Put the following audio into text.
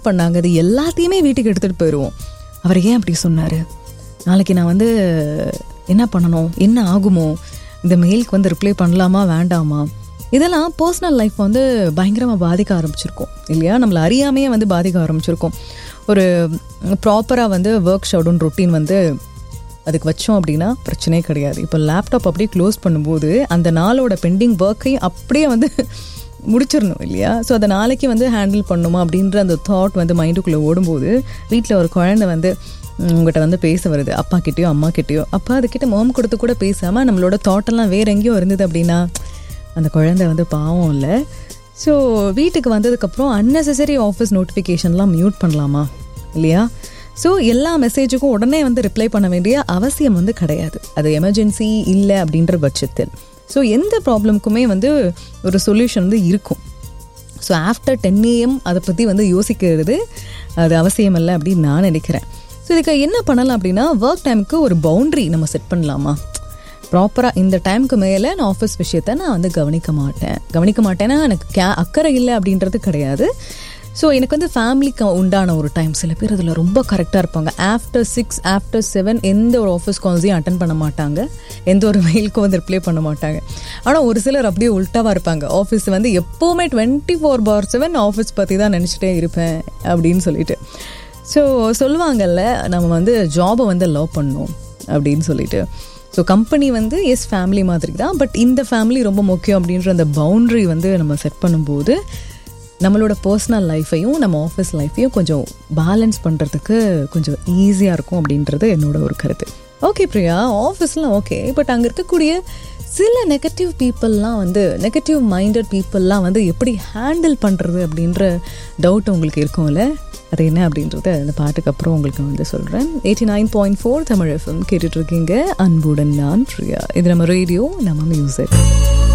meet பண்ணாங்க அது எல்லாத்தையுமே வீட்டுக்கு எடுத்துகிட்டு போயிடுவோம் அவர் ஏன் அப்படி சொன்னார் நாளைக்கு நான் வந்து என்ன பண்ணணும் என்ன ஆகுமோ இந்த மெயிலுக்கு வந்து ரிப்ளை பண்ணலாமா வேண்டாமா இதெல்லாம் பர்சனல் லைஃப் வந்து பயங்கரமாக பாதிக்க ஆரம்பிச்சிருக்கோம் இல்லையா நம்மளை அறியாமையே வந்து பாதிக்க ஆரம்பிச்சிருக்கோம் ஒரு ப்ராப்பராக வந்து ஒர்க் ஷெடியூல் ரொட்டீன் வந்து அதுக்கு வச்சோம் அப்படின்னா பிரச்சனையே கிடையாது இப்போ லேப்டாப் அப்படியே க்ளோஸ் பண்ணும்போது அந்த நாளோட பெண்டிங் ஒர்க்கையும் அப்படியே வந்து முடிச்சிடணும் இல்லையா ஸோ அதை நாளைக்கு வந்து ஹேண்டில் பண்ணுமா அப்படின்ற அந்த தாட் வந்து மைண்டுக்குள்ளே ஓடும்போது வீட்டில் ஒரு குழந்தை வந்து உங்கள்கிட்ட வந்து பேச வருது அப்பா கிட்டேயோ அம்மா கிட்டேயோ அப்பா அதுக்கிட்ட மோம் கொடுத்து கூட பேசாமல் நம்மளோட தாட்டெல்லாம் வேற எங்கேயோ இருந்தது அப்படின்னா அந்த குழந்தை வந்து பாவம் இல்லை ஸோ வீட்டுக்கு வந்ததுக்கப்புறம் அன்னெசரி ஆஃபீஸ் நோட்டிஃபிகேஷன்லாம் மியூட் பண்ணலாமா இல்லையா ஸோ எல்லா மெசேஜுக்கும் உடனே வந்து ரிப்ளை பண்ண வேண்டிய அவசியம் வந்து கிடையாது அது எமர்ஜென்சி இல்லை அப்படின்ற பட்சத்தில் ஸோ எந்த ப்ராப்ளம்க்குமே வந்து ஒரு சொல்யூஷன் வந்து இருக்கும் ஸோ ஆஃப்டர் டென் ஏஎம் அதை பற்றி வந்து யோசிக்கிறது அது அவசியம் இல்லை அப்படின்னு நான் நினைக்கிறேன் ஸோ இதுக்கு என்ன பண்ணலாம் அப்படின்னா ஒர்க் டைமுக்கு ஒரு பவுண்ட்ரி நம்ம செட் பண்ணலாமா ப்ராப்பராக இந்த டைமுக்கு மேலே நான் ஆஃபீஸ் விஷயத்த நான் வந்து கவனிக்க மாட்டேன் கவனிக்க மாட்டேன்னா எனக்கு கே அக்கறை இல்லை அப்படின்றது கிடையாது ஸோ எனக்கு வந்து ஃபேமிலிக்கு உண்டான ஒரு டைம் சில பேர் அதில் ரொம்ப கரெக்டாக இருப்பாங்க ஆஃப்டர் சிக்ஸ் ஆஃப்டர் செவன் எந்த ஒரு ஆஃபீஸ் கால்ஸையும் அட்டன் பண்ண மாட்டாங்க எந்த ஒரு மெயிலுக்கும் வந்து ரிப்ளை பண்ண மாட்டாங்க ஆனால் ஒரு சிலர் அப்படியே உல்ட்டாவாக இருப்பாங்க ஆஃபீஸ் வந்து எப்போவுமே twenty four by seven office பற்றி தான் நினச்சிட்டே இருப்பேன் அப்படின்னு சொல்லிட்டு ஸோ சொல்லுவாங்கல்ல நம்ம வந்து ஜாபை வந்து லவ் பண்ணணும் அப்படின்னு சொல்லிட்டு ஸோ கம்பெனி வந்து எஸ் ஃபேமிலி மாதிரி தான் பட் இந்த ஃபேமிலி ரொம்ப முக்கியம் அப்படின்ற அந்த பவுண்ட்ரி வந்து நம்ம செட் பண்ணும்போது நம்மளோட பர்சனல் லைஃப்பையும் நம்ம ஆஃபீஸ் லைஃப்பையும் கொஞ்சம் பேலன்ஸ் பண்ணுறதுக்கு கொஞ்சம் ஈஸியாக இருக்கும் அப்படின்றது என்னோட ஒரு கருத்து ஓகே பிரியா ஆஃபீஸ்லாம் ஓகே பட் அங்கே இருக்கக்கூடிய சில நெகட்டிவ் பீப்புளெலாம் வந்து நெகட்டிவ் மைண்டட் பீப்புளெலாம் வந்து எப்படி ஹேண்டில் பண்ணுறது அப்படின்ற டவுட் உங்களுக்கு இருக்கும்ல அது என்ன அப்படின்றத அந்த பாட்டுக்கு அப்புறம் உங்களுக்கு வந்து சொல்கிறேன் eighty nine point four Tamil FM கேட்டுட்ருக்கீங்க அன்புடன் நான் பிரியா இது நம்ம ரேடியோ நம்ம மியூசிக்